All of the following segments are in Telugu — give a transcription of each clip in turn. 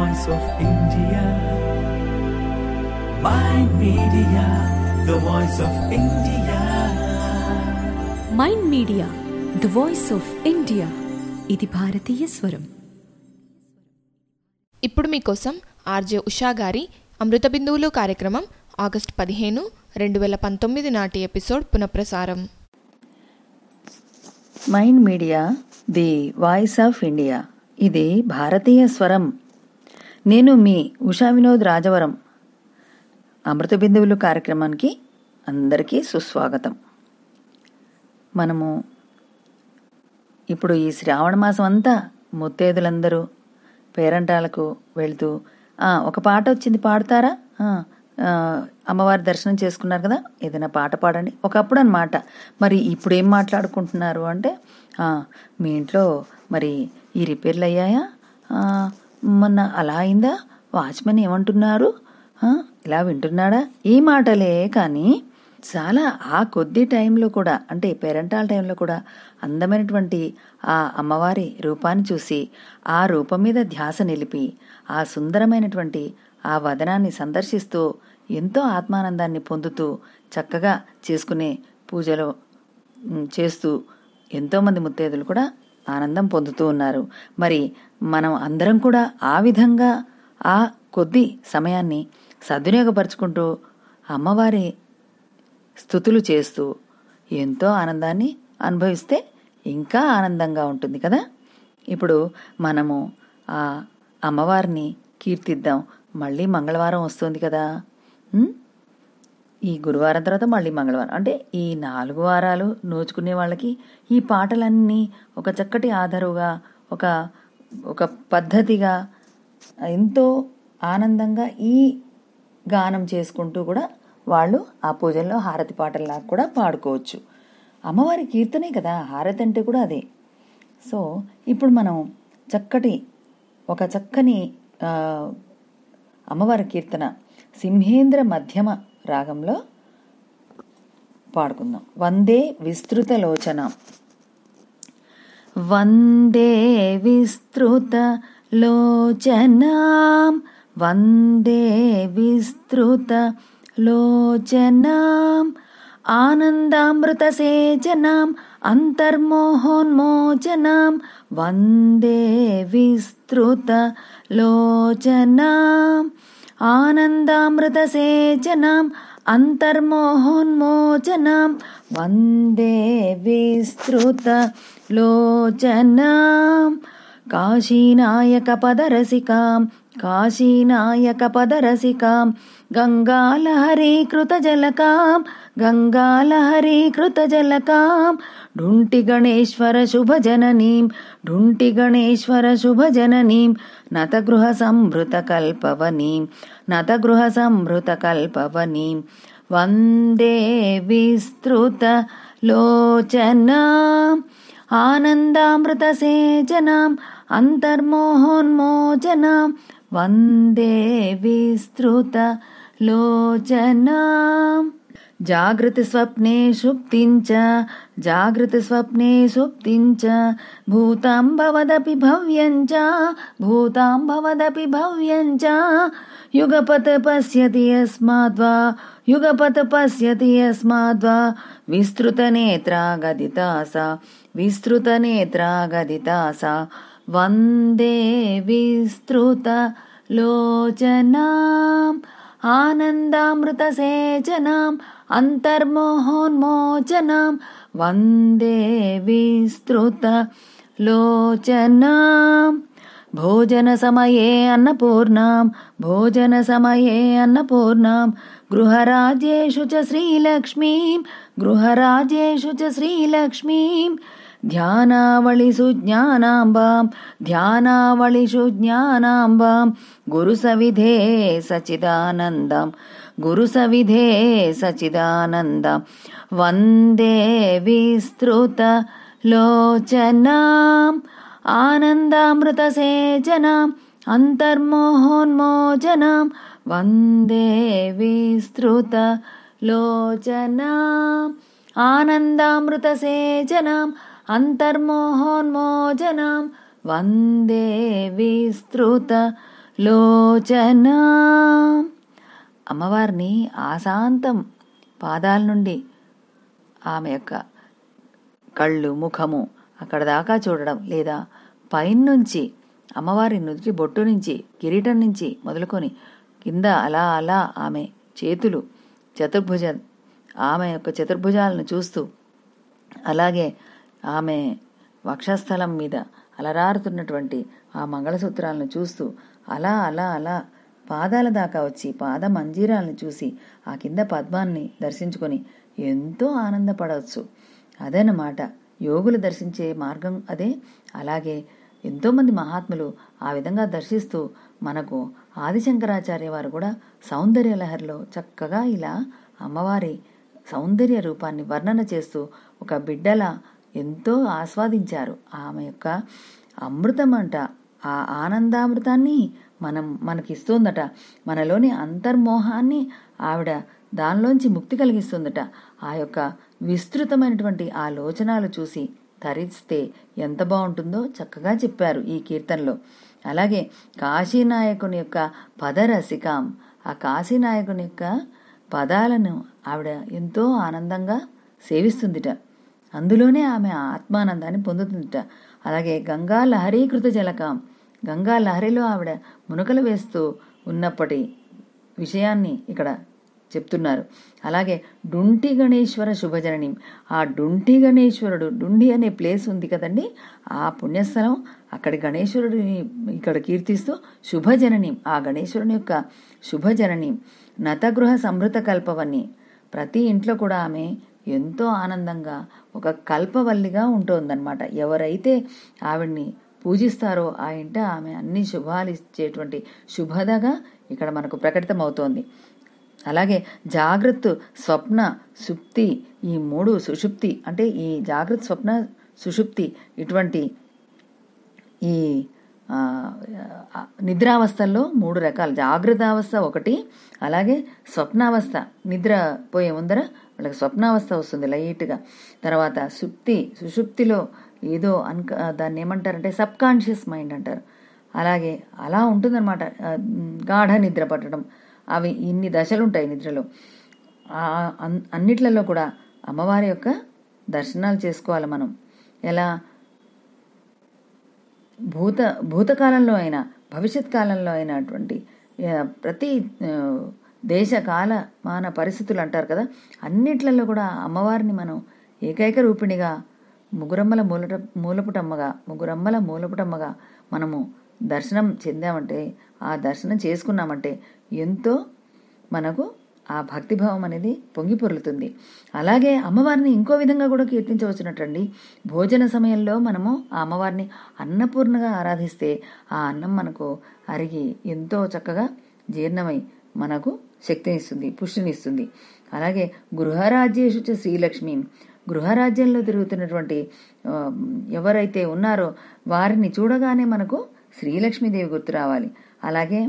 voice of India. My media, the voice of India. Mind media the voice of India ఇది భారతీయ స్వరం ఇప్పుడు మీకోసం ఆర్జే ఉషా గారి అమృత బిందువులు కార్యక్రమం ఆగస్టు పదిహేను రెండు వేల పంతొమ్మిది నాటి ఎపిసోడ్ పునఃప్రసారం mind media the voice of India ఇది భారతీయ స్వరం నేను మీ ఉషా వినోద్ రాజవరం అమృత బిందువులు కార్యక్రమానికి అందరికీ సుస్వాగతం మనము ఇప్పుడు ఈ శ్రావణ మాసం అంతా ముత్తేదులందరూ పేరంటాలకు వెళ్తూ "ఆ, ఒక పాట వచ్చింది పాడతారా "ఆ, ఆ, అమ్మవారి దర్శనం చేసుకున్నారు కదా ఏదైనా పాట పాడండి ఒకప్పుడు అనమాట మరి ఇప్పుడు ఏం మాట్లాడుకుంటున్నారు అంటే "ఆ, మీ ఇంట్లో మరి ఈ రిపేర్లు అయ్యాయా "ఆ, మొన్న అలా అయిందా వాచ్మెన్ ఏమంటున్నారు "ఆ, ఇలా వింటున్నాడా ఈ మాటలే కానీ చాలా ఆ కొద్ది టైంలో కూడా అంటే పేరెంటాల టైంలో కూడా అందమైనటువంటి ఆ అమ్మవారి రూపాన్ని చూసి ఆ రూపం మీద ధ్యాస నిలిపి ఆ సుందరమైనటువంటి ఆ వదనాన్ని సందర్శిస్తూ ఎంతో ఆత్మానందాన్ని పొందుతూ చక్కగా చేసుకునే పూజలు ఉమ్, చేస్తూ ఎంతోమంది ముత్తైదులు కూడా ఆనందం పొందుతూ ఉన్నారు మరి మనం అందరం కూడా ఆ విధంగా ఆ కొద్ది సమయాన్ని సద్వినియోగపరుచుకుంటూ అమ్మవారి స్థుతులు చేస్తూ ఎంతో ఆనందాన్ని అనుభవిస్తే ఇంకా ఆనందంగా ఉంటుంది కదా ఇప్పుడు మనము ఆ అమ్మవారిని కీర్తిద్దాం మళ్ళీ మంగళవారం వస్తుంది కదా ఉమ్? ఈ గురువారం తర్వాత మళ్ళీ మంగళవారం అంటే ఈ నాలుగు వారాలు నోచుకునే వాళ్ళకి ఈ పాటలన్నీ ఒక చక్కటి ఆధారుగా ఒక ఒక పద్ధతిగా ఎంతో ఆనందంగా ఈ గానం చేసుకుంటూ కూడా వాళ్ళు ఆ పూజల్లో హారతి పాటల్లాగా కూడా పాడుకోవచ్చు అమ్మవారి కీర్తనే కదా హారతి అంటే కూడా అదే సో ఇప్పుడు మనం చక్కటి ఒక చక్కని ఆ, అమ్మవారి కీర్తన సింహేంద్ర మధ్యమ రాగంలో పాడుకుందాం వందే విస్తృత లోచన వందే విస్తృత లోచనాం వందే విస్తృత లోచనాం ఆనందామృతసేచనాం అంతర్మోహోన్మోచనాం వందే విస్తృత లోచనాం ఆనందామృతసేచనాం అంతర్మోహోన్మోచనాం వందే విస్తృత లోచనాం కాశీనాయక పదరసికాం కాశీనాయక పదరసికాం గంగాలహరీకృత జలకాం గంగాలహరీకృత జలకాం ఢుంటి గణేశ్వర శుభజననీం ఢుంటి గణేశ్వర శుభజననీం నతగృహ సంభృత కల్పవనీం నతగృహ సంభృత కల్పవనీం వందే విస్తృత లోచనాం ఆనందామృతసేచనాం అంతర్మోహోన్మోచనాం వందే విస్తృత లోచనాం జాగృతి స్వప్నే సుప్తించ జాగృతి స్వప్నే సుప్తించ భూతాం భవదపి భవ్యం చ భూతాం భవదపి భవ్యం చ యుగపత్ పశ్యతి యస్మాద్వా యుగపత్ పశ్యతి యస్మాద్వా విస్తృతనేత్రా గదితా సా విస్తృతనేత్రా గదితా సా వందే విస్తృత లోచనాం ఆనందామృతసేచనాం అంతర్మోహోన్మోచనాం వందే విస్తృత లోచనాం భోజన సమయే అన్నపూర్ణాం భోజన సమయే అన్నపూర్ణాం గృహరాజ్యేషు చ శ్రీలక్ష్మీం గృహరాజ్యేషు చ శ్రీలక్ష్మీం ధ్యానావళిషు జ్ఞానాంబాం ధ్యానావళిషు జ్ఞానాంబాం గురుసవిధే సచిదానందం గురుసవిధే సచిదానందం వందే విస్తృత లోచనాం ఆనందామృతసేచనాం అంతర్మోహోన్మోచనాం వందే విస్తృత లోచనాం ఆనందామృతసేచనాం అంతర్మోహోన్మోచనాం వందే విస్తృత లోచన అమ్మవారిని ఆశాంతం పాదాల నుండి ఆమె యొక్క కళ్ళు ముఖము అక్కడ దాకా చూడడం లేదా పైనుంచి అమ్మవారి నుదుటి బొట్టు నుంచి కిరీటం నుంచి మొదలుకొని కింద అలా అలా ఆమె చేతులు చతుర్భుజ ఆమె యొక్క చతుర్భుజాలను చూస్తూ అలాగే ఆమె వక్షస్థలం మీద అలరారుతున్నటువంటి ఆ మంగళసూత్రాలను చూస్తూ అలా అలా అలా పాదాల దాకా వచ్చి పాద మంజీరాలను చూసి ఆ కింద పద్మాన్ని దర్శించుకొని ఎంతో ఆనందపడవచ్చు అదనమాట యోగులు దర్శించే మార్గం అదే అలాగే ఎంతోమంది మహాత్ములు ఆ విధంగా దర్శిస్తూ మనకు ఆదిశంకరాచార్య వారు కూడా సౌందర్య లహరిలో చక్కగా ఇలా అమ్మవారి సౌందర్య రూపాన్ని వర్ణన చేస్తూ ఒక బిడ్డలా ఎంతో ఆస్వాదించారు ఆమె యొక్క అమృతం అంట ఆ ఆనందామృతాన్ని మనం మనకిస్తుందట మనలోని అంతర్మోహాన్ని ఆవిడ దానిలోంచి ముక్తి కలిగిస్తుందట ఆ యొక్క విస్తృతమైనటువంటి ఆ లోచనాలు చూసి తరిస్తే ఎంత బాగుంటుందో చక్కగా చెప్పారు ఈ కీర్తనలో అలాగే కాశీనాయకుని యొక్క పదరసికాం ఆ కాశీనాయకుని యొక్క పదాలను ఆవిడ ఎంతో ఆనందంగా సేవిస్తుందిట అందులోనే ఆమె ఆత్మానందాన్ని పొందుతుందిట అలాగే గంగా లహరీకృత జలకాం గంగా లహరిలో ఆవిడ మునకలు వేస్తూ ఉన్నప్పటి విషయాన్ని ఇక్కడ చెప్తున్నారు అలాగే డుంటి గణేశ్వర శుభజనని ఆ డుంటి గణేశ్వరుడు డుండి అనే ప్లేస్ ఉంది కదండి ఆ పుణ్యస్థలం అక్కడి గణేశ్వరుడిని ఇక్కడ కీర్తిస్తూ శుభజనని ఆ గణేశ్వరుని యొక్క శుభజనని నతగృహ సమృత కల్పవని ప్రతి ఇంట్లో కూడా ఆమె ఎంతో ఆనందంగా ఒక కల్పవల్లిగా ఉంటుందన్నమాట ఎవరైతే ఆవిడ్ని పూజిస్తారో ఆ ఇంట ఆమె అన్ని శుభాలు ఇచ్చేటువంటి శుభదగా ఇక్కడ మనకు ప్రకటితమవుతోంది అలాగే జాగ్రత్త స్వప్న సుప్తి ఈ మూడు సుషుప్తి అంటే ఈ జాగ్రత్త స్వప్న సుషుప్తి ఇటువంటి ఈ ఆ, ఆ, నిద్రావస్థల్లో మూడు రకాలు జాగ్రత్త అవస్థ ఒకటి అలాగే స్వప్నావస్థ నిద్ర పోయే ముందర వాళ్ళకి స్వప్నావస్థ వస్తుంది లైట్గా తర్వాత సుప్తి సుషుప్తిలో ఏదో అన్క దాన్ని ఏమంటారంటే సబ్ కాన్షియస్ మైండ్ అంటారు అలాగే అలా ఉంటుందన్నమాట ఆ, ఉమ్, గాఢ నిద్ర పట్టడం అవి ఇన్ని దశలు ఉంటాయి నిద్రలో ఆ అన్- అన్నిట్లలో కూడా అమ్మవారి యొక్క దర్శనాలు చేసుకోవాలి మనం ఎలా భూత భూతకాలంలో అయినా భవిష్యత్ కాలంలో అయినటువంటి ఆ, ప్రతి ఆ, దేశ కాల మాన పరిస్థితులు అంటారు కదా అన్నిట్లలో కూడా అమ్మవారిని మనం ఏకైక రూపిణిగా ముగురమ్మల మూలట మూలపుటమ్మగా ముగురమ్మల మూలపుటమ్మగా మనము దర్శనం చెందామంటే ఆ దర్శనం చేసుకున్నామంటే ఎంతో మనకు ఆ భక్తిభావం అనేది పొంగి పొరులుతుంది అలాగే అమ్మవారిని ఇంకో విధంగా కూడా కీర్తించవచ్చునటండి భోజన సమయంలో మనము ఆ అమ్మవారిని అన్నపూర్ణగా ఆరాధిస్తే ఆ అన్నం మనకు అరిగి ఎంతో చక్కగా జీర్ణమై మనకు శక్తినిస్తుంది పుష్టినిస్తుంది అలాగే గృహరాజ్యేషు చ శ్రీలక్ష్మి గృహరాజ్యంలో తిరుగుతున్నటువంటి ఆ, ఎవరైతే ఉన్నారో వారిని చూడగానే మనకు శ్రీలక్ష్మీదేవి గుర్తు రావాలి అలాగే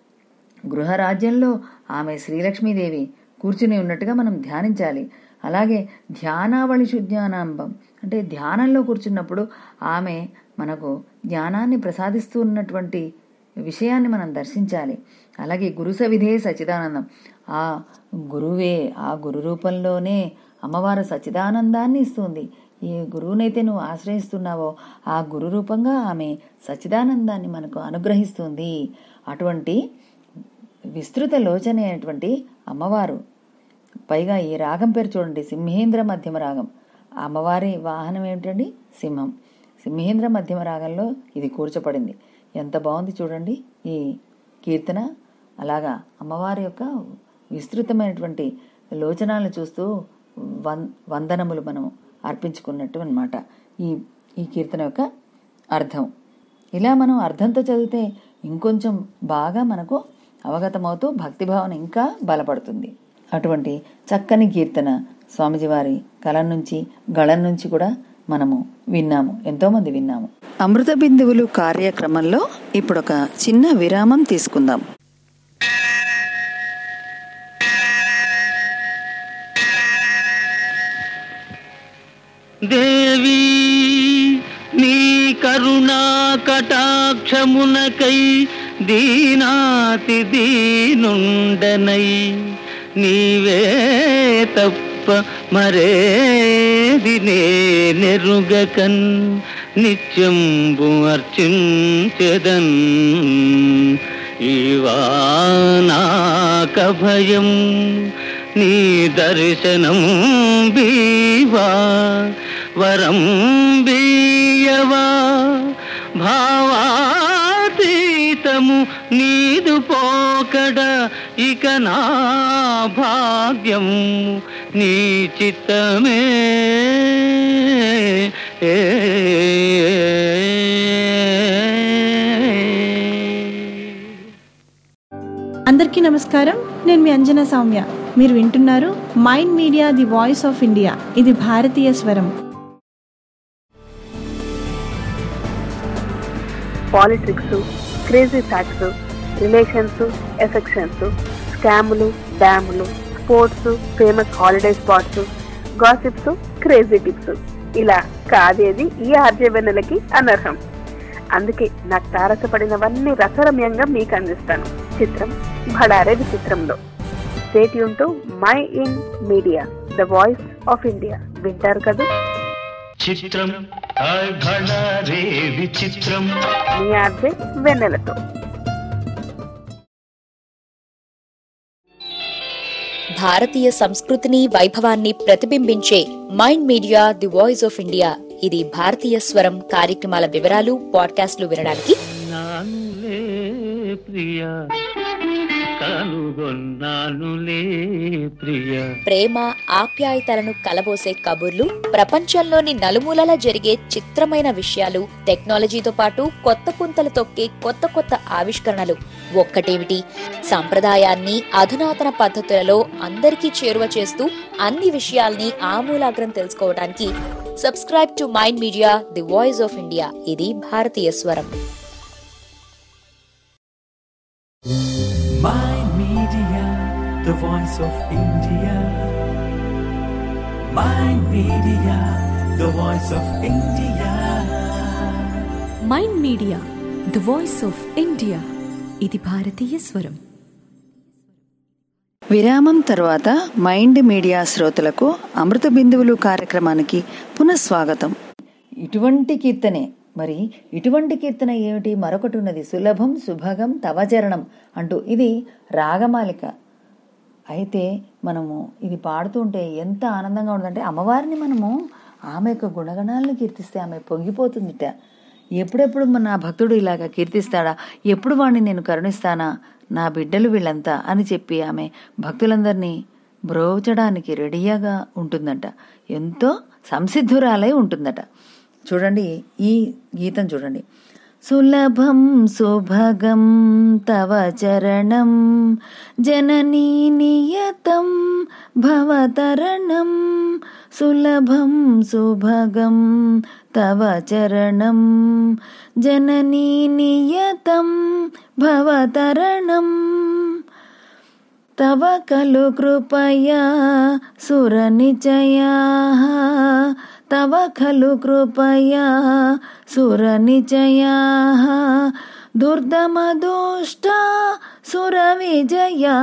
గృహరాజ్యంలో ఆమె శ్రీలక్ష్మీదేవి కూర్చుని ఉన్నట్టుగా మనం ధ్యానించాలి అలాగే ధ్యానావళి శుజ్ఞానాంబం అంటే ధ్యానంలో కూర్చున్నప్పుడు ఆమె మనకు జ్ఞానాన్ని ప్రసాదిస్తూ ఉన్నటువంటి విషయాన్ని మనం దర్శించాలి అలాగే గురు సవిధే సచిదానందం ఆ గురువే ఆ గురు రూపంలోనే అమ్మవారు సచిదానందాన్ని ఇస్తుంది ఏ గురువునైతే నువ్వు ఆశ్రయిస్తున్నావో ఆ గురు రూపంగా ఆమె సచిదానందాన్ని మనకు అనుగ్రహిస్తుంది అటువంటి విస్తృత లోచన అయినటువంటి అమ్మవారు పైగా ఈ రాగం పేరు చూడండి సింహేంద్ర మధ్యమ రాగం ఆ అమ్మవారి వాహనం ఏమిటండి సింహం సింహేంద్ర మధ్యమ రాగంలో ఇది కూర్చబడింది ఎంత బాగుంది చూడండి ఈ కీర్తన అలాగా అమ్మవారి యొక్క విస్తృతమైనటువంటి లోచనాలను చూస్తూ వం వందనములు మనం అర్పించుకున్నట్టు అన్నమాట ఈ ఈ కీర్తన యొక్క అర్థం ఇలా మనం అర్థంతో చదివితే ఇంకొంచెం బాగా మనకు అవగతమవుతూ భక్తిభావన ఇంకా బలపడుతుంది అటువంటి చక్కని కీర్తన స్వామిజీ వారి కలం నుంచి గళం నుంచి కూడా మనము విన్నాము ఎంతోమంది విన్నాము అమృత బిందువులు కార్యక్రమంలో ఇప్పుడు ఒక చిన్న విరామం తీసుకుందాం దేవి నీ కరుణా కటాక్షమునకై దీనాతి దీనుండనై నీవే తప్ప మరేది నెరుగకన్ నిత్యంబు అర్చించెదన్ ఈవానాక భయం నీ దర్శనం బీవా వరం బీయవా భావాతీతము నీదు పోకడ ఇక నా భాగ్యం నీ చిత్తమే అందరికీ నమస్కారం నేను మీ అంజనా సౌమ్య మీరు వింటున్నారు mind media the voice of India ఇది భారతీయ స్వరం politics crazy facts relations affections స్కాములు డ్యాములు sports famous holiday spots gossips crazy tips ఇలా కాదేది ఈ ఆర్జవెన్నెలకి అనర్హం అందుకే నాకు తారసపడినవన్నీ రసరమ్యంగా మీకు అందిస్తాను చిత్రం భడారే విచిత్రంలో స్టేట్ యూన్ mind media the voice of India వింటారు కదా చిత్రం హాయ్ భళా రే విచిత్రం మీ ఆర్జే వెన్నెలతో భారతీయ సంస్కృతిని వైభవాన్ని ప్రతిబింబించే mind media the voice of India ఇది భారతీయ స్వరం కార్యక్రమాల వివరాలు పాడ్కాస్ట్లు వినడానికి నానులే ప్రియ కనుగొన్నానులే ప్రియ ప్రేమ ఆప్యాయతలను కలబోసే కబుర్లు ప్రపంచంలోని నలుమూలలా జరిగే చిత్రమైన విషయాలు టెక్నాలజీతో పాటు కొత్త పుంతలు తొక్కే కొత్త కొత్త ఆవిష్కరణలు ఒక్కటేమిటి సంప్రదాయాన్ని అధునాతన పద్ధతులలో అందరికీ చేరువ చేస్తూ అన్ని విషయాల్ని ఆమూలాగ్రం తెలుసుకోవడానికి subscribe to mind media the voice of India ఇది భారతీయ స్వరం Mind Media, the voice of India. Mind Media, the voice of India. Mind media the voice of India ఇది భారతీయ స్వరం విరామం తర్వాత మైండ్ మీడియా శ్రోతలకు అమృత బిందువులు కార్యక్రమానికి పునఃస్వాగతం ఇటువంటి కీర్తనే మరి ఇటువంటి కీర్తన ఏమిటి మరొకటి ఉన్నది సులభం సుభగం తవచరణం అంటూ ఇది రాగమాలిక అయితే మనము ఇది పాడుతుంటే ఎంత ఆనందంగా ఉందంటే అమ్మవారిని మనము ఆమె యొక్క గుణగణాలను కీర్తిస్తే ఆమె పొంగిపోతుందిట ఎప్పుడెప్పుడు మన నా భక్తుడు ఇలాగ కీర్తిస్తాడా ఎప్పుడు వాడిని నేను కరుణిస్తానా నా బిడ్డలు వీళ్ళంతా అని చెప్పి ఆమె భక్తులందరినీ బ్రోచడానికి రెడీగా ఉంటుందంట ఎంతో సంసిద్ధురాలై ఉంటుందట చూడండి ఈ గీతం చూడండి సులభం సుభగం తవ చరణం జననీ నియతం భవతరణం సులభం సుభగం తవ చరణం జననీ నియతం భవతరణం తవ ఖలు కృపయా సురనిచయా తవ ఖలు కృపయా సురనిచయా దుర్దమదుష్ట సురవిజయా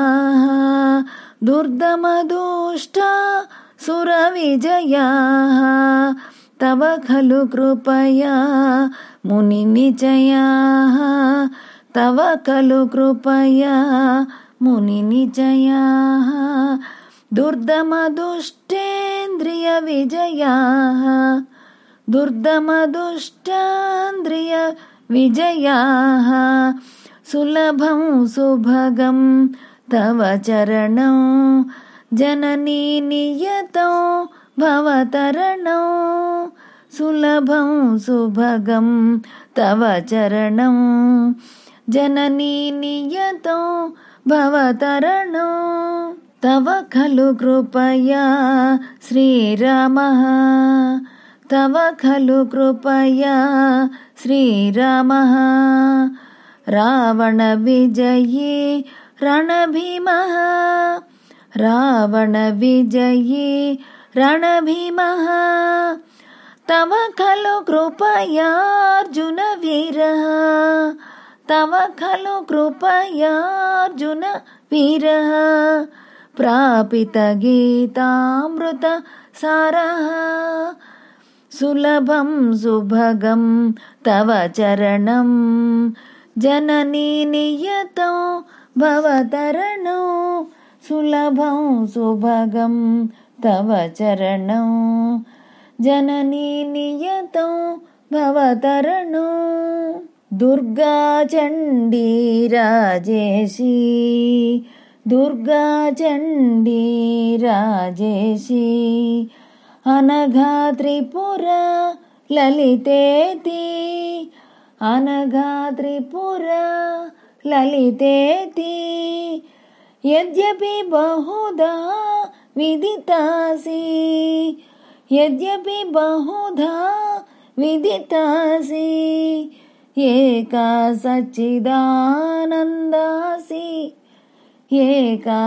దుర్దమదుష్ట సురవిజయా తవ ఖలు కృపయా ముని నిచయా తవ ఖలు కృపయా ముని నిచయా దుర్దమదుష్టేంద్రియ విజయా దుర్దమదుష్టాంద్రియ విజయా సులభం సుభగం తవ చరణం జననీ నియతం భవతరణం సులభం సుభగం తవ చరణం జననీ నియతం భవతరణం తవ ఖలు కృపయా శ్రీరామ తవ ఖలు కృపయా శ్రీరామ రావణ విజయీ రణభీమ రావణ విజయీ రణభీమ తవ ఖలు కృపయార్జున వీర తవ ఖలు కృపయార్జున వీర ప్రాపిత గీతామృత సారః సులభం సుభగం తవ చరణం జననీ నియతం భవతరణం సులభం సుభగం తవ చరణం జననీ నియతం భవతరణం దుర్గా చండీ రాజేశీ దుర్గా చండీ రాజేశీ అనఘా త్రిపుర లలితేతి అనఘా త్రిపుర లలితేతి యద్యపి బహుదా విదితాసి యద్యపి బహుధా విదితాసి ఏకా సచ్చిదానందాసి ఏకా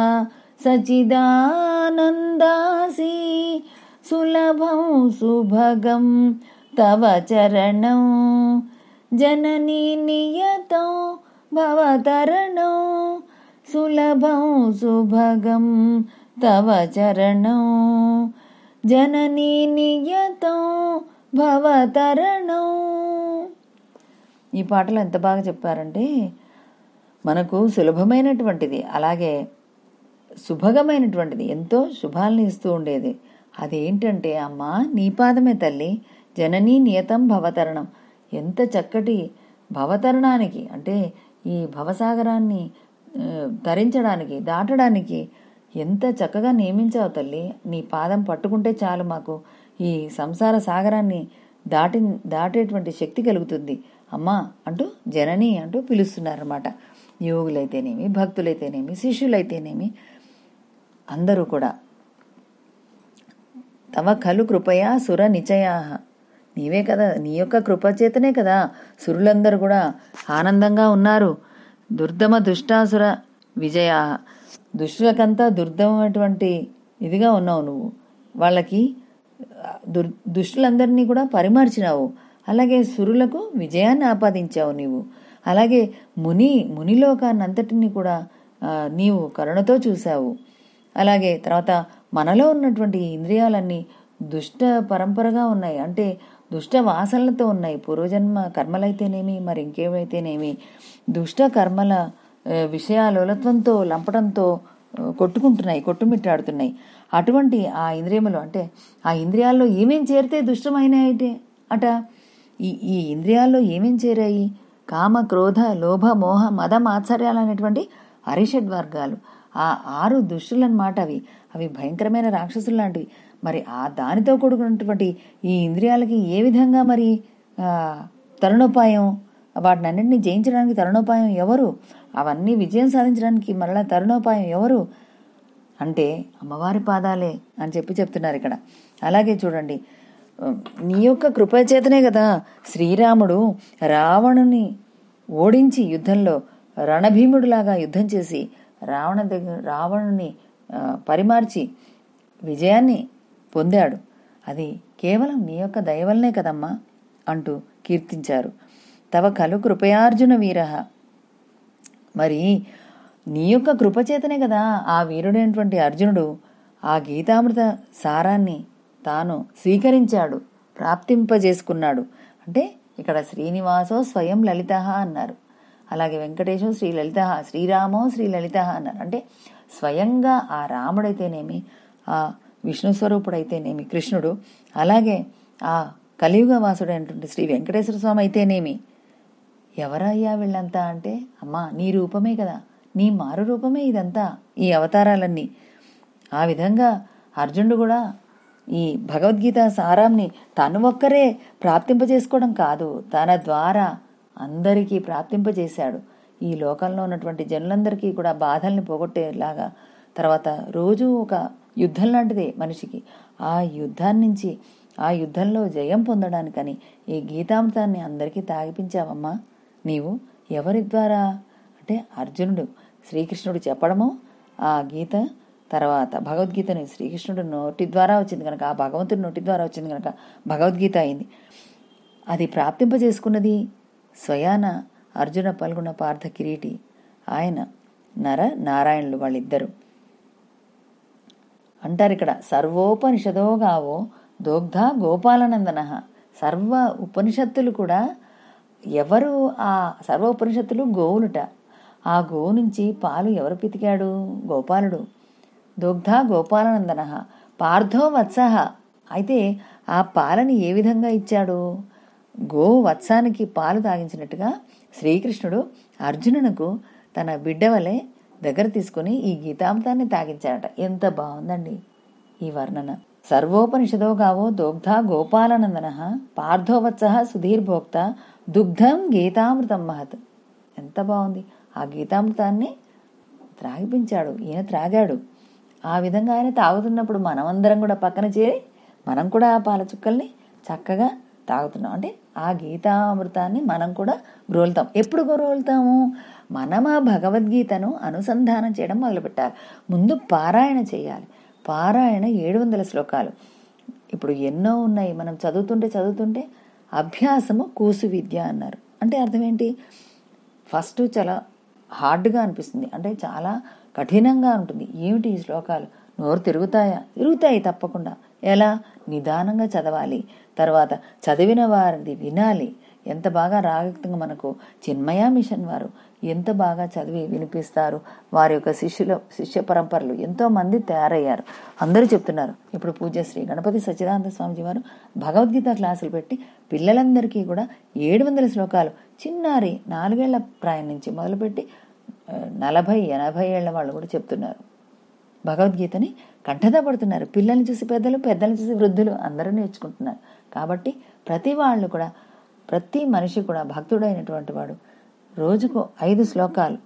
సచిదానందాసి సులభం సుభగం తవ చరణం జననీ నియతం భవతరణం సులభం సుభగం తవ చరణం జననీ నియతం భవతరణం ఈ పాటలు ఎంత బాగా చెప్పారంటే మనకు సులభమైనటువంటిది అలాగే శుభగమైనటువంటిది ఎంతో శుభాలను ఇస్తూ ఉండేది అదేంటంటే అమ్మా నీ పాదమే తల్లి జననీ నియతం భవతరణం ఎంత చక్కటి భవతరణానికి అంటే ఈ భవసాగరాన్ని ఆ, తరించడానికి దాటడానికి ఎంత చక్కగా నియమించావు తల్లి నీ పాదం పట్టుకుంటే చాలు మాకు ఈ సంసార సాగరాన్ని దాటి దాటేటువంటి శక్తి కలుగుతుంది అమ్మా అంటూ జనని అంటూ పిలుస్తున్నారన్నమాట యోగులైతేనేమి భక్తులైతేనేమి శిష్యులైతేనేమి అందరూ కూడా తవ ఖలు కృపయా సుర నిచయా నీవే కదా నీ యొక్క కృప చేతనే కదా సురులందరూ కూడా ఆనందంగా ఉన్నారు దుర్దమ దుష్టాసుర విజయా దుష్టులకంతా దుర్దమైనటువంటి ఇదిగా ఉన్నావు నువ్వు వాళ్ళకి ఆ, దుర్ దుష్టులందరినీ కూడా పరిమార్చినావు అలాగే సురులకు విజయాన్ని ఆపాదించావు నీవు అలాగే ముని మునిలోకాన్ని అంతటిని కూడా ఆ, నీవు కరుణతో చూశావు అలాగే తర్వాత మనలో ఉన్నటువంటి ఈ ఇంద్రియాలన్నీ దుష్ట పరంపరగా ఉన్నాయి అంటే దుష్ట వాసనలతో ఉన్నాయి పూర్వజన్మ కర్మలైతేనేమి మరి ఇంకేమైతేనేమి దుష్ట కర్మల ఆ, విషయాలోలత్వంతో లంపడంతో ఆ, కొట్టుకుంటున్నాయి కొట్టుమిట్టాడుతున్నాయి అటువంటి ఆ ఇంద్రియములు అంటే ఆ ఇంద్రియాల్లో ఏమేం చేరితే దుష్టమైనాయిటే అట ఈ ఈ ఇంద్రియాల్లో ఏమేం చేరాయి కామ క్రోధ లోభ మోహ మద మాత్సర్యాలు అనేటువంటి అరిషడ్ వర్గాలు ఆ ఆరు దుష్టులన్నమాట అవి అవి భయంకరమైన రాక్షసులు లాంటివి మరి ఆ దానితో కూడుకున్నటువంటి ఈ ఇంద్రియాలకి ఏ విధంగా మరి ఆ, తరుణోపాయం వాటిని అన్నింటినీ జయించడానికి తరుణోపాయం ఎవరు అవన్నీ విజయం సాధించడానికి మరలా తరుణోపాయం ఎవరు అంటే అమ్మవారి పాదాలే అని చెప్పి చెప్తున్నారు ఇక్కడ అలాగే చూడండి నీ యొక్క కృపచేతనే కదా శ్రీరాముడు రావణుని ఓడించి యుద్ధంలో రణభీముడిలాగా యుద్ధం చేసి రావణ దగ్గర రావణుని ఆ, పరిమార్చి విజయాన్ని పొందాడు అది కేవలం నీ యొక్క దయవల్లనే కదమ్మా అంటూ కీర్తించారు తవ కలు కృపయార్జున వీరహ మరి నీ యొక్క కృపచేతనే కదా ఆ వీరుడైనటువంటి అర్జునుడు ఆ గీతామృత సారాన్ని తాను స్వీకరించాడు ప్రాప్తింపజేసుకున్నాడు అంటే ఇక్కడ శ్రీనివాసో స్వయం లలిత అన్నారు అలాగే వెంకటేశం శ్రీ లలిత శ్రీరామో శ్రీ లలిత అన్నారు అంటే స్వయంగా ఆ రాముడైతేనేమి ఆ విష్ణు స్వరూపుడైతేనేమి కృష్ణుడు అలాగే ఆ కలియుగ వాసుడైనటువంటి శ్రీ వెంకటేశ్వర స్వామి అయితేనేమి ఎవరయ్యా వీళ్ళంతా అంటే అమ్మా నీ రూపమే కదా నీ మారు రూపమే ఇదంతా ఈ అవతారాలన్నీ ఆ విధంగా అర్జునుడు కూడా ఈ భగవద్గీత సారాంని తను ఒక్కరే ప్రాప్తింపజేసుకోవడం కాదు తన ద్వారా అందరికీ ప్రాప్తింపజేశాడు ఈ లోకంలో ఉన్నటువంటి జనులందరికీ కూడా బాధల్ని పోగొట్టేలాగా తర్వాత రోజు ఒక యుద్ధం లాంటిదే మనిషికి ఆ యుద్ధాన్ని నుంచి ఆ యుద్ధంలో జయం పొందడానికని ఈ గీతామృతాన్ని అందరికీ తాగిపించావమ్మా నీవు ఎవరి ద్వారా అంటే అర్జునుడు శ్రీకృష్ణుడు చెప్పడము ఆ గీత తర్వాత భగవద్గీతని శ్రీకృష్ణుడు నోటి ద్వారా వచ్చింది కనుక ఆ భగవంతుడి నోటి ద్వారా వచ్చింది కనుక భగవద్గీత అయింది అది ప్రాప్తింపజేసుకున్నది స్వయాన అర్జున పల్గొన పార్థ కిరీటి ఆయన నర నారాయణులు వాళ్ళిద్దరు అంటారు ఇక్కడ సర్వోపనిషదో గావో దోగ్ధ గోపాలనందన సర్వ ఉపనిషత్తులు కూడా ఎవరు ఆ సర్వ ఉపనిషత్తులు గోవులుట ఆ గోవు నుంచి పాలు ఎవరు పితికాడు గోపాలుడు దుగ్ధ గోపాలనందన పార్థో వత్సహ అయితే ఆ పాలని ఏ విధంగా ఇచ్చాడు గో వత్సానికి పాలు తాగించినట్టుగా శ్రీకృష్ణుడు అర్జునునకు తన బిడ్డ వలె దగ్గర తీసుకుని ఈ గీతామృతాన్ని తాగించాడట ఎంత బాగుందండి ఈ వర్ణన సర్వోపనిషదో గావో దోగ్ధ గోపాలనందన పార్థోవత్స సుధీర్భోక్త దుగ్ధం గీతామృతం మహత్ ఎంత బాగుంది ఆ గీతామృతాన్ని త్రాగిపించాడు ఈయన త్రాగాడు ఆ విధంగా ఆయన తాగుతున్నప్పుడు మనమందరం కూడా పక్కన చేరి మనం కూడా ఆ పాల చుక్కల్ని చక్కగా తాగుతున్నాం అంటే ఆ గీతామృతాన్ని మనం కూడా గ్రోలుతాం ఎప్పుడు గ్రోలుతాము మనం ఆ భగవద్గీతను అనుసంధానం చేయడం మొదలుపెట్టాలి ముందు పారాయణ చేయాలి పారాయణ ఏడు వందల శ్లోకాలు ఇప్పుడు ఎన్నో ఉన్నాయి మనం చదువుతుంటే చదువుతుంటే అభ్యాసము కూసు విద్య అన్నారు అంటే అర్థం ఏంటి ఫస్ట్ చాలా హార్డ్గా అనిపిస్తుంది అంటే చాలా కఠినంగా ఉంటుంది ఏమిటి ఈ శ్లోకాలు నోరు తిరుగుతాయా తిరుగుతాయి తప్పకుండా ఎలా నిదానంగా చదవాలి తర్వాత చదివిన వారిది వినాలి ఎంత బాగా రాగక్తంగా మనకు చిన్మయ మిషన్ వారు ఎంత బాగా చదివి వినిపిస్తారు వారి యొక్క శిష్యుల శిష్య పరంపరలు ఎంతో మంది తయారయ్యారు అందరూ చెప్తున్నారు ఇప్పుడు పూజ్య శ్రీ గణపతి సచ్చిదానంద స్వామిజీ వారు భగవద్గీత క్లాసులు పెట్టి పిల్లలందరికీ కూడా ఏడు వందల శ్లోకాలు చిన్నారి నాలుగేళ్ల ప్రాయం నుంచి మొదలుపెట్టి ఆ, నలభై ఎనభై ఏళ్ల వాళ్ళు కూడా చెప్తున్నారు భగవద్గీతని కంఠత పడుతున్నారు పిల్లల్ని చూసి పెద్దలు పెద్దల్ని చూసి వృద్ధులు అందరూ నేర్చుకుంటున్నారు కాబట్టి ప్రతి వాళ్ళు కూడా ప్రతి మనిషి కూడా భక్తుడైనటువంటి వాడు రోజుకు ఐదు శ్లోకాలు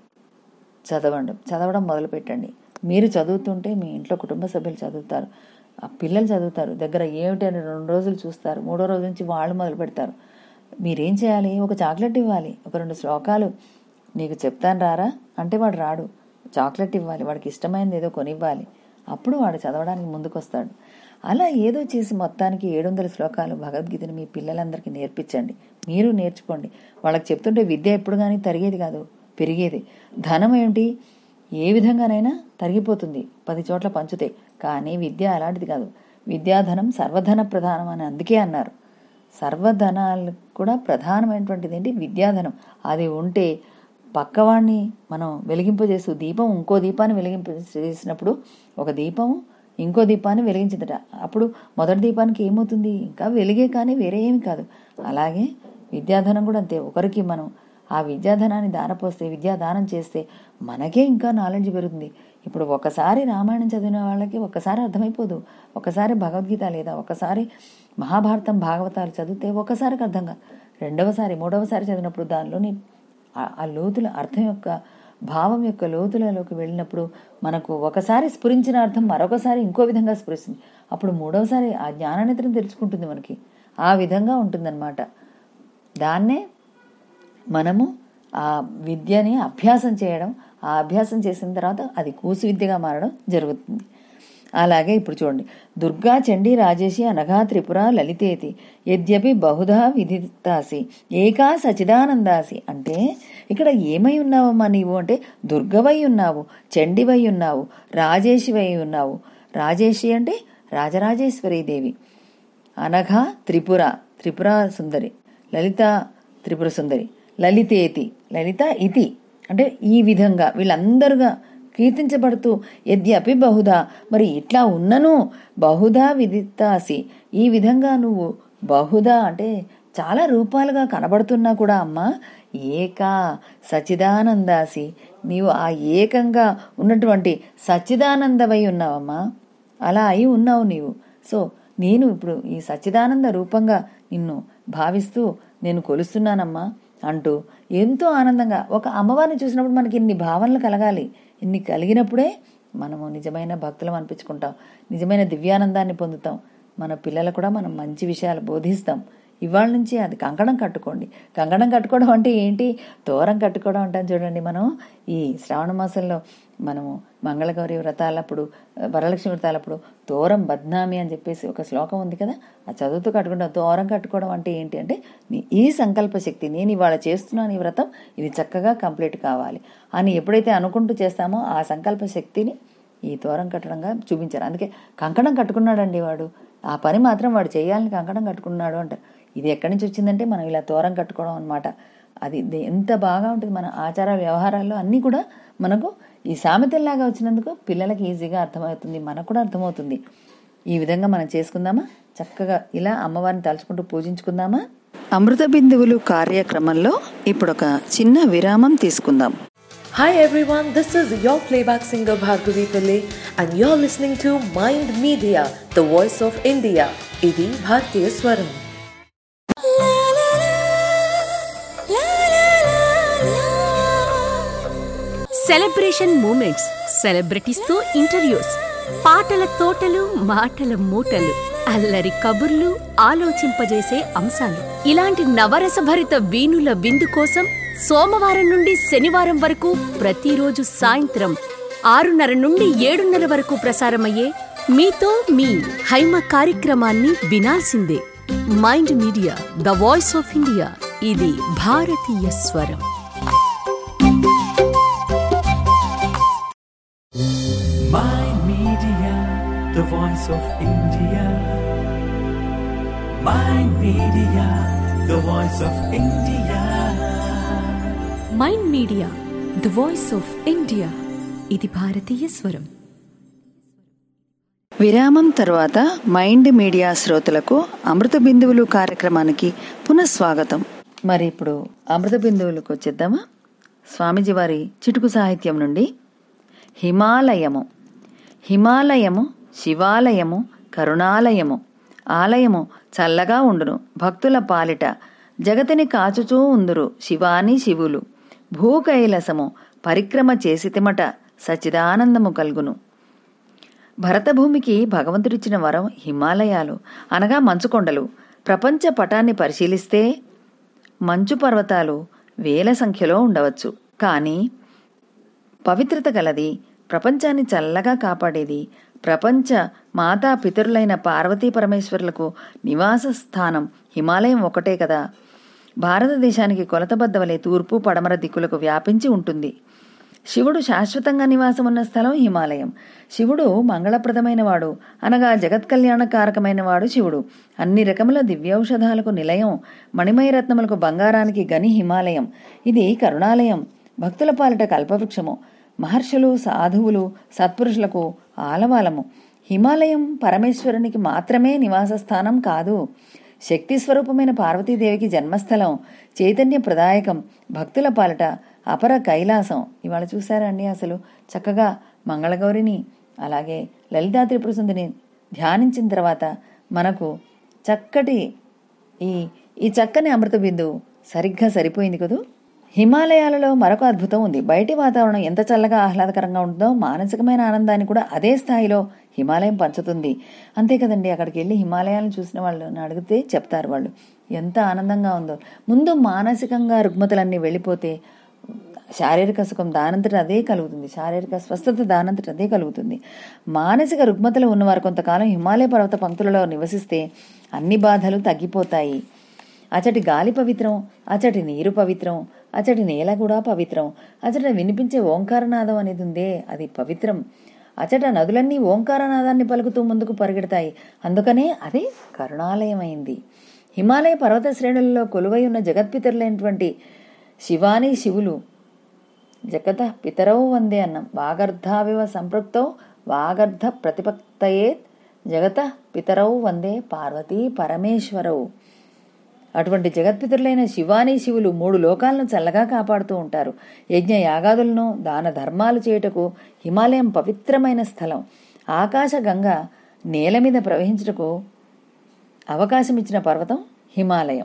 చదవండి చదవడం మొదలు పెట్టండి మీరు చదువుతుంటే మీ ఇంట్లో కుటుంబ సభ్యులు చదువుతారు ఆ పిల్లలు చదువుతారు దగ్గర ఏమిటి అని రెండు రోజులు చూస్తారు మూడో రోజు నుంచి వాళ్ళు మొదలు పెడతారు మీరేం చేయాలి ఒక చాక్లెట్ ఇవ్వాలి ఒక రెండు శ్లోకాలు నీకు చెప్తాను రారా అంటే వాడు రాడు చాక్లెట్ ఇవ్వాలి వాడికి ఇష్టమైనది ఏదో కొనివ్వాలి అప్పుడు వాడు చదవడానికి ముందుకొస్తాడు అలా ఏదో చేసి మొత్తానికి ఏడు వందల శ్లోకాలు భగవద్గీతని మీ పిల్లలందరికీ నేర్పించండి మీరు నేర్చుకోండి వాళ్ళకి చెప్తుంటే విద్య ఎప్పుడు కానీ తరిగేది కాదు పెరిగేది ధనం ఏంటి ఏ విధంగానైనా తరిగిపోతుంది పది చోట్ల పంచుతే కానీ విద్య అలాంటిది కాదు విద్యాధనం సర్వధన ప్రధానం అని అందుకే అన్నారు సర్వధనాలు కూడా ప్రధానమైనటువంటిది ఏంటి విద్యాధనం అది ఉంటే పక్కవాడిని మనం వెలిగింపజేస్తూ దీపం ఇంకో దీపాన్ని వెలిగింప చేసినప్పుడు ఒక దీపం ఇంకో దీపాన్ని వెలిగించిందట అప్పుడు మొదటి దీపానికి ఏమవుతుంది ఇంకా వెలిగే కానీ వేరే ఏమి కాదు అలాగే విద్యాధనం కూడా అంతే ఒకరికి మనం ఆ విద్యాధనాన్ని దారపోస్తే విద్యాదానం చేస్తే మనకే ఇంకా నాలెడ్జ్ పెరుగుతుంది ఇప్పుడు ఒకసారి రామాయణం చదివిన వాళ్ళకి ఒకసారి అర్థమైపోదు ఒకసారి భగవద్గీత లేదా ఒకసారి మహాభారతం భాగవతాలు చదివితే ఒకసారికి అర్థం కాదు రెండవసారి మూడవసారి చదివినప్పుడు దానిలోని ఆ- ఆ లోతుల అర్థం యొక్క భావం యొక్క లోతులలోకి వెళ్ళినప్పుడు మనకు ఒకసారి స్ఫురించిన అర్థం మరొకసారి ఇంకో విధంగా స్ఫురిస్తుంది అప్పుడు మూడవసారి ఆ జ్ఞాననేత్రం తెలుసుకుంటుంది మనకి ఆ విధంగా ఉంటుందన్నమాట దాన్నే మనము ఆ విద్యని అభ్యాసం చేయడం ఆ అభ్యాసం చేసిన తర్వాత అది కూసు విద్యగా మారడం జరుగుతుంది అలాగే ఇప్పుడు చూడండి దుర్గా చండీ రాజేశి అనఘా త్రిపుర లలితేతి యద్యపి బహుధా విదితాసి ఏకా సచిదానందాసి అంటే ఇక్కడ ఏమై ఉన్నావమ్మా నీవు అంటే దుర్గవై ఉన్నావు చండివై ఉన్నావు రాజేశివై ఉన్నావు రాజేశి అంటే రాజరాజేశ్వరీ దేవి అనఘ త్రిపుర త్రిపుర సుందరి లలిత త్రిపుర సుందరి లలితేతి లలిత ఇతి అంటే ఈ విధంగా వీళ్ళందరుగా కీర్తించబడుతూ యద్యపి బహుదా మరి ఇట్లా ఉన్నను బహుదా విదితాసి ఈ విధంగా నువ్వు బహుదా అంటే చాలా రూపాలుగా కనబడుతున్నా కూడా అమ్మా ఏకా సచిదానందాసి నీవు ఆ ఏకంగా ఉన్నటువంటి సచ్చిదానందవై ఉన్నావమ్మా అలా అయి ఉన్నావు నీవు సో నేను ఇప్పుడు ఈ సచ్చిదానంద రూపంగా నిన్ను భావిస్తూ నేను కొలుస్తున్నానమ్మా అంటూ ఎంతో ఆనందంగా ఒక అమ్మవారిని చూసినప్పుడు మనకి ఇన్ని భావనలు కలగాలి ఇన్ని కలిగినప్పుడే మనము నిజమైన భక్తులం అనిపించుకుంటాం నిజమైన దివ్యానందాన్ని పొందుతాం మన పిల్లలకు కూడా మనం మంచి విషయాలు బోధిస్తాం ఇవాళ నుంచి అది కంకణం కట్టుకోండి కంకణం కట్టుకోవడం అంటే ఏంటి తోరం కట్టుకోవడం అంటాం చూడండి మనం ఈ శ్రావణ మాసంలో మనము మంగళగౌరి వ్రతాలప్పుడు వరలక్ష్మి వ్రతాలప్పుడు తోరం బద్నామి అని చెప్పేసి ఒక శ్లోకం ఉంది కదా ఆ చదువుతూ కట్టుకుంటాం తోరం కట్టుకోవడం అంటే ఏంటి అంటే నీ- ఈ సంకల్ప శక్తి నేను ఇవాళ చేస్తున్నాను ఈ వ్రతం ఇది చక్కగా కంప్లీట్ కావాలి అని ఎప్పుడైతే అనుకుంటూ చేస్తామో ఆ సంకల్ప శక్తిని ఈ తోరం కట్టడంగా చూపించారు అందుకే కంకణం కట్టుకున్నాడండి వాడు ఆ పని మాత్రం వాడు చేయాలని కంకణం కట్టుకున్నాడు అంటారు ఇది ఎక్కడి నుంచి వచ్చిందంటే మనం ఇలా తోరం కట్టుకోవడం అనమాట అది దే- ఎంత బాగా ఉంటుంది మన ఆచార వ్యవహారాల్లో అన్నీ కూడా మనకు ఈ సామెతల్లాగా వచ్చినందుకు పిల్లలకి ఈజీగా అర్థమవుతుంది మనకు కూడా అర్థమవుతుంది ఈ విధంగా మనం చేసుకుందామా చక్కగా ఇలా అమ్మవారిని తలుచుకుంటూ పూజించుకుందామా అమృత బిందువులు కార్యక్రమంలో ఇప్పుడు ఒక చిన్న విరామం తీసుకుందాం Hi everyone, this is your playback singer Bhargavi Pillai and you're listening to Mind Media, the voice of India. Idi Bhartiya Swaram. Celebration moments సెలబ్రిటీస్తో ఇంటర్వ్యూస్ పాటల తోటలు మాటల మూటలు అల్లరి కబుర్లు ఆలోచింపజేసే అంశాలు ఇలాంటి నవరసభరిత వీణుల విందు కోసం సోమవారం నుండి శనివారం వరకు ప్రతిరోజు సాయంత్రం ఆరున్నర నుండి ఏడున్నర వరకు ప్రసారమయ్యే మీతో మీ హైమ కార్యక్రమాన్ని వినాల్సిందే mind media the voice of India ఇది భారతీయ స్వరం Mind Media, the voice of India. Mind Media, the voice of India. Mind media the voice of India ఇది భారతీయ స్వరం విరామం తర్వాత మైండ్ మీడియా శ్రోతలకు అమృత బిందువులు కార్యక్రమానికి పునఃస్వాగతం మరి ఇప్పుడు అమృత బిందువులకు వచ్చేద్దామా స్వామీజీ వారి చిటుకు సాహిత్యం నుండి హిమాలయము హిమాలయము శివాలయము కరుణాలయము ఆలయము చల్లగా ఉండును భక్తుల పాలిట జగతిని కాచుచూ ఉందురు శివాని శివులు భూకైలసము పరిక్రమ చేసితిమట సచిదానందము కల్గును భరతభూమికి భగవంతుడిచ్చిన వరం హిమాలయాలు అనగా మంచుకొండలు ప్రపంచ పటాన్ని పరిశీలిస్తే మంచు పర్వతాలు వేల సంఖ్యలో ఉండవచ్చు కానీ పవిత్రత గలది ప్రపంచాన్ని చల్లగా కాపాడేది ప్రపంచ మాతా పితరులైన పార్వతీ పరమేశ్వరులకు నివాస స్థానం హిమాలయం ఒకటే కదా భారతదేశానికి కొలతబద్ద వలె తూర్పు పడమర దిక్కులకు వ్యాపించి ఉంటుంది శివుడు శాశ్వతంగా నివాసం ఉన్న స్థలం హిమాలయం శివుడు మంగళప్రదమైన వాడు అనగా జగత్ కళ్యాణకారకమైన వాడు శివుడు అన్ని రకముల దివ్యౌషధాలకు నిలయం మణిమయరత్నములకు బంగారానికి గని హిమాలయం ఇది కరుణాలయం భక్తుల పాలిట కల్పవృక్షము మహర్షులు సాధువులు సత్పురుషులకు ఆలవాలము హిమాలయం పరమేశ్వరునికి మాత్రమే నివాస స్థానం కాదు శక్తి స్వరూపమైన పార్వతీదేవికి జన్మస్థలం చైతన్య ప్రదాయకం భక్తుల పాలట అపర కైలాసం ఇవాళ చూసారా అండి అసలు చక్కగా మంగళగౌరిని అలాగే లలితా త్రిపుర సుందరిని ధ్యానించిన తర్వాత మనకు చక్కటి ఈ ఈ చక్కని అమృత బిందువు సరిగ్గా సరిపోయింది కదూ హిమాలయాలలో మరొక అద్భుతం ఉంది బయటి వాతావరణం ఎంత చల్లగా ఆహ్లాదకరంగా ఉంటుందో మానసికమైన ఆనందాన్ని కూడా అదే స్థాయిలో హిమాలయం పంచుతుంది అంతే కదండి అక్కడికి వెళ్ళి హిమాలయాలను చూసిన వాళ్ళని అడిగితే చెప్తారు వాళ్ళు ఎంత ఆనందంగా ఉందో ముందు మానసికంగా రుగ్మతలన్నీ వెళ్ళిపోతే శారీరక సుఖం దానంతట అదే కలుగుతుంది శారీరక స్వస్థత దానంతట అదే కలుగుతుంది మానసిక రుగ్మతలు ఉన్నవారు కొంతకాలం హిమాలయ పర్వత పంక్తులలో నివసిస్తే అన్ని బాధలు తగ్గిపోతాయి అచటి గాలి పవిత్రం అచటి నీరు పవిత్రం అచటి నేల కూడా పవిత్రం అచట వినిపించే ఓంకారనాదం అనేది ఉందే అది పవిత్రం అచట నదులన్నీ ఓంకారనాదాన్ని పలుకుతూ ముందుకు పరిగెడతాయి అందుకనే అది కరుణాలయమైంది హిమాలయ పర్వత శ్రేణులలో కొలువై ఉన్న జగత్పితరులైనటువంటి శివాని శివులు జగత పితరౌ వందే అన్నం వాగర్ధావివ సంపృక్తౌ వాగర్ధ ప్రతిపక్తయే జగత పితరౌ వందే పార్వతీ పరమేశ్వరౌ అటువంటి జగత్పితరులైన శివాని శివులు మూడు లోకాలను చల్లగా కాపాడుతూ ఉంటారు యజ్ఞ యాగాదులను దాన ధర్మాలు చేయుటకు హిమాలయం పవిత్రమైన స్థలం ఆకాశ గంగ నేల మీద ప్రవహించుటకు అవకాశం ఇచ్చిన పర్వతం హిమాలయం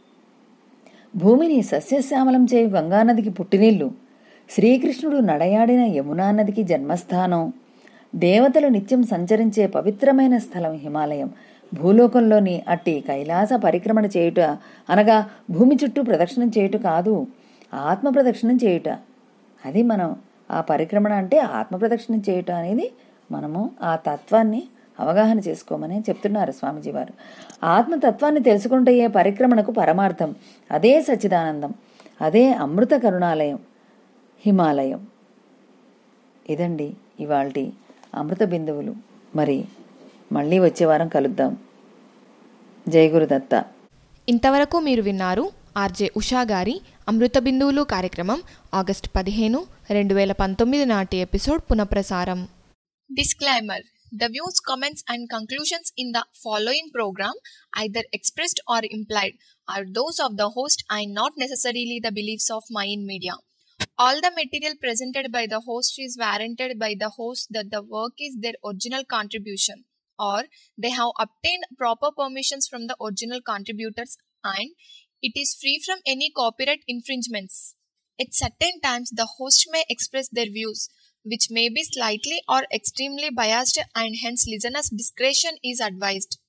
భూమిని సస్యశ్యామలం చేయు గంగానదికి పుట్టినీళ్లు శ్రీకృష్ణుడు నడయాడిన యమునా నదికి జన్మస్థానం దేవతలు నిత్యం సంచరించే పవిత్రమైన స్థలం హిమాలయం భూలోకంలోని అట్టి కైలాస పరిక్రమణ చేయుట అనగా భూమి చుట్టూ ప్రదక్షిణం చేయుట కాదు ఆత్మ ప్రదక్షిణం చేయుట అది మనం ఆ పరిక్రమణ అంటే ఆత్మ ప్రదక్షిణం చేయుట అనేది మనము ఆ తత్వాన్ని అవగాహన చేసుకోమని చెప్తున్నారు స్వామీజీ వారు ఆత్మతత్వాన్ని తెలుసుకుంటే పరిక్రమణకు పరమార్థం అదే సచ్చిదానందం అదే అమృత కరుణాలయం హిమాలయం ఇదండి ఇవాల్టి అమృత బిందువులు మరి మళ్ళీ వచ్చే వారం కలుద్దాం జై గురుదత్త ఇంతవరకు మీరు విన్నారు ఆర్జే ఉషా గారి అమృత బిందువులు కార్యక్రమం ఆగస్టు పదిహేను రెండు వేల పంతొమ్మిది నాటి ఎపిసోడ్ పునఃప్రసారం disclaimer The views, comments, and conclusions in the following program, either expressed or implied, are those of the host and not necessarily the beliefs of Mayan Media. All the material presented by the host is warranted by the host that the work is their original contribution or they have obtained proper permissions from the original contributors and it is free from any copyright infringements. At certain times, the host may express their views, which may be slightly or extremely biased, and hence listeners' discretion is advised.